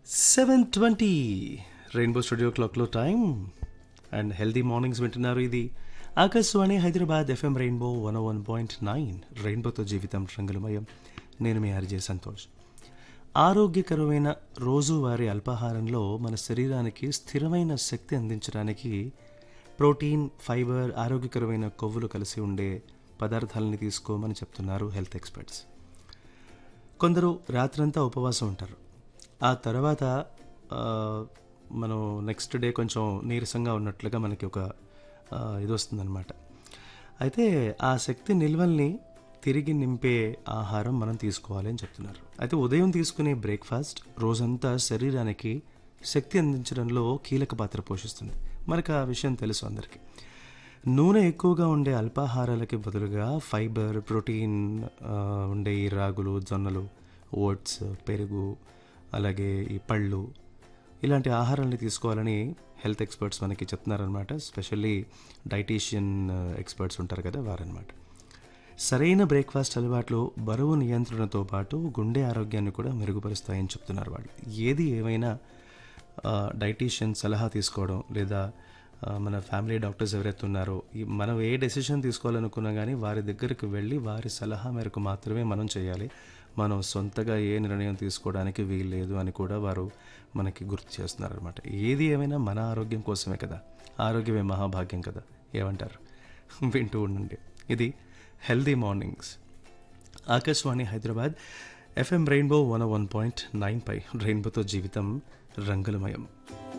seven twenty rainbow studio క్లాక్లో time and healthy mornings వింటున్నారు ఇది Akashvani Hyderabad FM rainbow one one point nine రెయిన్బోతో జీవితం రంగులమయం నేను మీ ఆర్జే సంతోష్ ఆరోగ్యకరమైన రోజువారీ అల్పాహారంలో మన శరీరానికి స్థిరమైన శక్తి అందించడానికి ప్రోటీన్ ఫైబర్ ఆరోగ్యకరమైన కొవ్వులు కలిసి ఉండే పదార్థాలని తీసుకోమని చెప్తున్నారు హెల్త్ ఎక్స్పర్ట్స్ కొందరు రాత్రంతా ఉపవాసం ఉంటారు ఆ తర్వాత ఆ, మనం నెక్స్ట్ డే కొంచెం నీరసంగా ఉన్నట్లుగా మనకి ఒక ఆ, ఇది వస్తుందన్నమాట అయితే ఆ శక్తి నిల్వల్ని తిరిగి నింపే ఆహారం మనం తీసుకోవాలి అని చెప్తున్నారు అయితే ఉదయం తీసుకునే బ్రేక్ఫాస్ట్ రోజంతా శరీరానికి శక్తి అందించడంలో కీలక పాత్ర పోషిస్తుంది మనకు ఆ విషయం తెలుసు అందరికీ నూనె ఎక్కువగా ఉండే అల్పాహారాలకి బదులుగా ఫైబర్ ప్రోటీన్ ఆ, ఉండే ఈ రాగులు జొన్నలు ఓట్స్ పెరుగు అలాగే ఈ పళ్ళు ఇలాంటి ఆహారాన్ని తీసుకోవాలని హెల్త్ ఎక్స్పర్ట్స్ మనకి చెప్తున్నారనమాట స్పెషల్లీ డైటీషియన్ ఎక్స్పర్ట్స్ ఉంటారు కదా వారనమాట సరైన బ్రేక్ఫాస్ట్ అలవాట్లు బరువు నియంత్రణతో పాటు గుండె ఆరోగ్యాన్ని కూడా మెరుగుపరుస్తాయని చెప్తున్నారు వాళ్ళు ఏది ఏమైనా డైటీషియన్ సలహా తీసుకోవడం లేదా ఆ, మన ఫ్యామిలీ డాక్టర్స్ ఎవరైతే ఉన్నారో ఈ మనం ఏ డెసిషన్ తీసుకోవాలనుకున్నా కానీ వారి దగ్గరికి వెళ్ళి వారి సలహా మేరకు మాత్రమే మనం చేయాలి మనం సొంతగా ఏ నిర్ణయం తీసుకోవడానికి వీల్లేదు అని కూడా వారు మనకి గుర్తు చేస్తున్నారు అనమాట ఏది ఏమైనా మన ఆరోగ్యం కోసమే కదా ఆరోగ్యమే మహాభాగ్యం కదా ఏమంటారు వింటూ ఉండండి ఇది healthy mornings Akashvani Hyderabad FM rainbow one one point nine పై రెయిన్బోతో జీవితం రంగులమయం